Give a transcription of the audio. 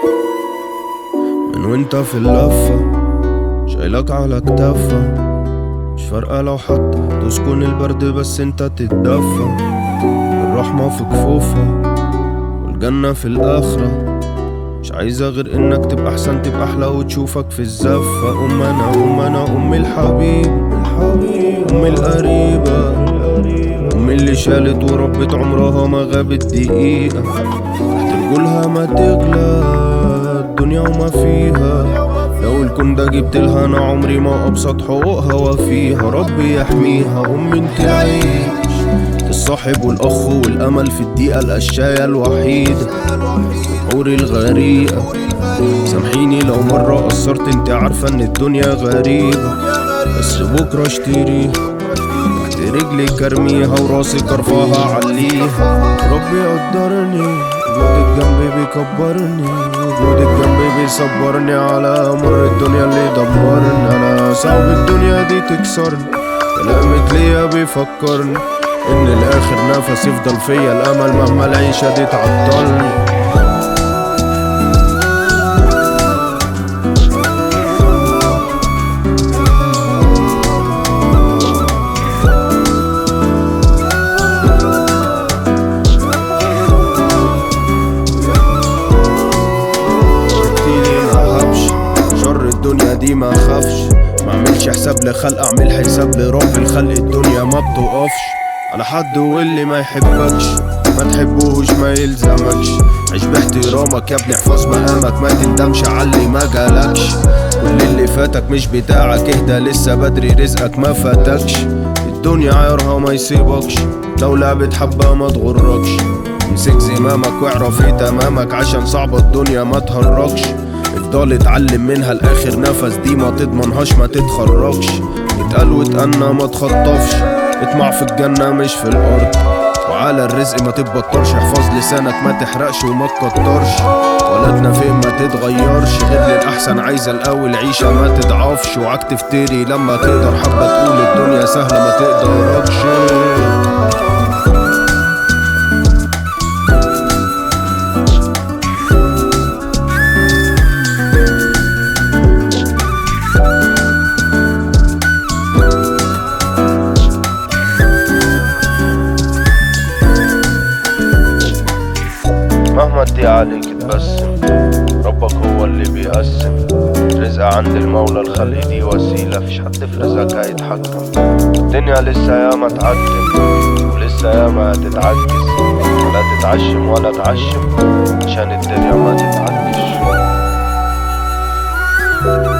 من وانت في اللفة شايلك على كتافة مش فارقة لو حتى تسكن البرد بس انت تتدفى الرحمة في كفوفها والجنة في الآخرة مش عايزة غير انك تبقى احسن تبقى احلى وتشوفك في الزفة ام انا ام انا ام الحبيب ام القريبة ام اللي شالت وربت عمرها ما غابت دقيقة تحت رجولها ما تغلى الدنيا وما فيها لو الكون ده جبت لها انا عمري ما ابسط حقوقها وفيها ربي يحميها ام انت العيش الصاحب والاخ والامل في الدقيقة القشاية الوحيدة حوري الغريقة سامحيني لو مرة قصرت انت عارفة ان الدنيا غريبة بس بكرة اشتريها تحت رجلي كرميها وراسي كرفها عليها ربي قدرني وجودك جنبي بيكبرني وجودك جنبي بيصبرني على مر الدنيا اللي دمرني انا صعب الدنيا دي تكسرني كلامك ليا بيفكرني ان الاخر نفس يفضل فيا الامل مهما العيشة دي تعطلني قلتيلي ما هبش شر الدنيا دي ما خافش ما اعملش حساب لخلق اعمل حساب لرب الخلق الدنيا ما بتقفش على حد واللي ما يحبكش ما تحبوش ما يلزمكش عيش باحترامك يا ابني احفظ مقامك ما تندمش على اللي ما جالكش كل اللي فاتك مش بتاعك اهدى لسه بدري رزقك ما فاتكش الدنيا عيرها ما يسيبكش لو لعبت حبة ما تغركش امسك زمامك واعرف ايه تمامك عشان صعبة الدنيا ما تهركش افضل اتعلم منها لاخر نفس دي ما تضمنهاش ما تتخرجش اتقال واتأنى ما تخطفش اطمع في الجنة مش في الارض وعلى الرزق ما تتبطرش احفظ لسانك ما تحرقش وما تكترش ولدنا فين ما تتغيرش غير للاحسن عايزه الاول عيشه ما تضعفش وعاك تفتري لما تقدر حبه تقول الدنيا سهله ما تقدركش مهما تضيق عليك تبسم ربك هو اللي بيقسم رزق عند المولى الخلق دي وسيلة فيش حد في رزقك هيتحكم الدنيا لسه ياما تعتم ولسه ياما هتتعكس ولا تتعشم ولا تعشم عشان الدنيا ما تتعكش